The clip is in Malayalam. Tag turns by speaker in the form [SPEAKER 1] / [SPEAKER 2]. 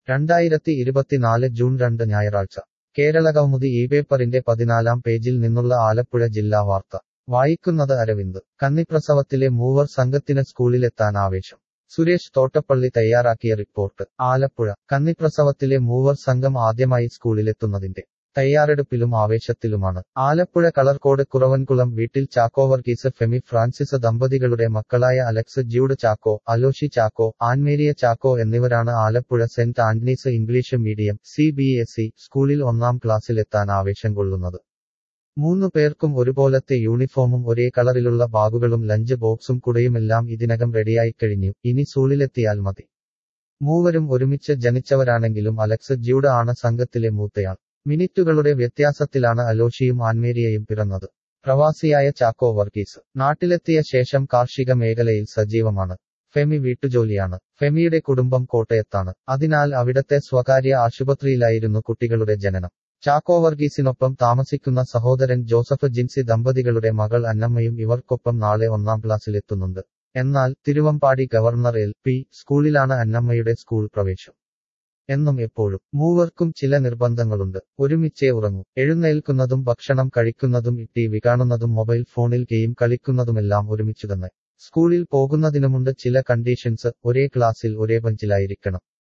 [SPEAKER 1] രണ്ടായിരത്തി ഇരുപത്തിനാല് ജൂൺ രണ്ട് ഞായറാഴ്ച കേരളകൗമുദി ഈ പേപ്പറിന്റെ പതിനാലാം പേജിൽ നിന്നുള്ള ആലപ്പുഴ ജില്ലാ വാർത്ത വായിക്കുന്നത് അരവിന്ദ് കന്നിപ്രസവത്തിലെ മൂവർ സംഘത്തിന് സ്കൂളിലെത്താൻ ആവേശം സുരേഷ് തോട്ടപ്പള്ളി തയ്യാറാക്കിയ റിപ്പോർട്ട് ആലപ്പുഴ കന്നിപ്രസവത്തിലെ മൂവർ സംഘം ആദ്യമായി സ്കൂളിലെത്തുന്നതിന്റെ തയ്യാറെടുപ്പിലും ആവേശത്തിലുമാണ് ആലപ്പുഴ കളർക്കോട് കുറവൻകുളം വീട്ടിൽ ചാക്കോ വർഗീസ് ഫെമി ഫ്രാൻസിസ് ദമ്പതികളുടെ മക്കളായ അലക്സ് ജ്യൂഡ് ചാക്കോ അലോഷി ചാക്കോ ആൻമേരിയ ചാക്കോ എന്നിവരാണ് Alappuzha Saint Antony's English medium C B S E സ്കൂളിൽ ഒന്നാം ക്ലാസ്സിലെത്താൻ ആവേശം കൊള്ളുന്നത് മൂന്നു പേർക്കും ഒരുപോലത്തെ യൂണിഫോമും ഒരേ കളറിലുള്ള ബാഗുകളും ലഞ്ച് ബോക്സും കുടയുമെല്ലാം ഇതിനകം റെഡിയായിക്കഴിഞ്ഞു ഇനി സ്കൂളിലെത്തിയാൽ മതി മൂവരും ഒരുമിച്ച് ജനിച്ചവരാണെങ്കിലും അലക്സ് ജ്യൂഡ് ആണ് സംഘത്തിലെ മൂത്തയാൾ മിനിറ്റുകളുടെ വ്യത്യാസത്തിലാണ് അലോഷിയും ആൻമേരിയയും പിറന്നത് പ്രവാസിയായ ചാക്കോ വർഗീസ് നാട്ടിലെത്തിയ ശേഷം കാർഷിക മേഖലയിൽ സജീവമാണ് ഫെമി വീട്ടുജോലിയാണ് ഫെമിയുടെ കുടുംബം കോട്ടയത്താണ് അതിനാൽ അവിടത്തെ സ്വകാര്യ ആശുപത്രിയിലായിരുന്നു കുട്ടികളുടെ ജനനം ചാക്കോ വർഗീസിനൊപ്പം താമസിക്കുന്ന സഹോദരൻ ജോസഫ് ജിൻസി ദമ്പതികളുടെ മകൾ അന്നമ്മയും ഇവർക്കൊപ്പം നാളെ ഒന്നാം ക്ലാസ്സിലെത്തുന്നുണ്ട് എന്നാൽ തിരുവമ്പാടി ഗവർണർ എൽ പി സ്കൂളിലാണ് അന്നമ്മയുടെ സ്കൂൾ പ്രവേശം എന്നും എപ്പോഴും മൂവർക്കും ചില നിർബന്ധങ്ങളുണ്ട് ഒരുമിച്ചേ ഉറങ്ങൂ എഴുന്നേൽക്കുന്നതും ഭക്ഷണം കഴിക്കുന്നതും ടി വി കാണുന്നതും മൊബൈൽ ഫോണിൽ ഗെയിം കളിക്കുന്നതുമെല്ലാം ഒരുമിച്ചു തന്നെ സ്കൂളിൽ പോകുന്നതിനുമുണ്ട് ചില കണ്ടീഷൻസ് ഒരേ ക്ലാസ്സിൽ ഒരേ ബഞ്ചിലായിരിക്കണം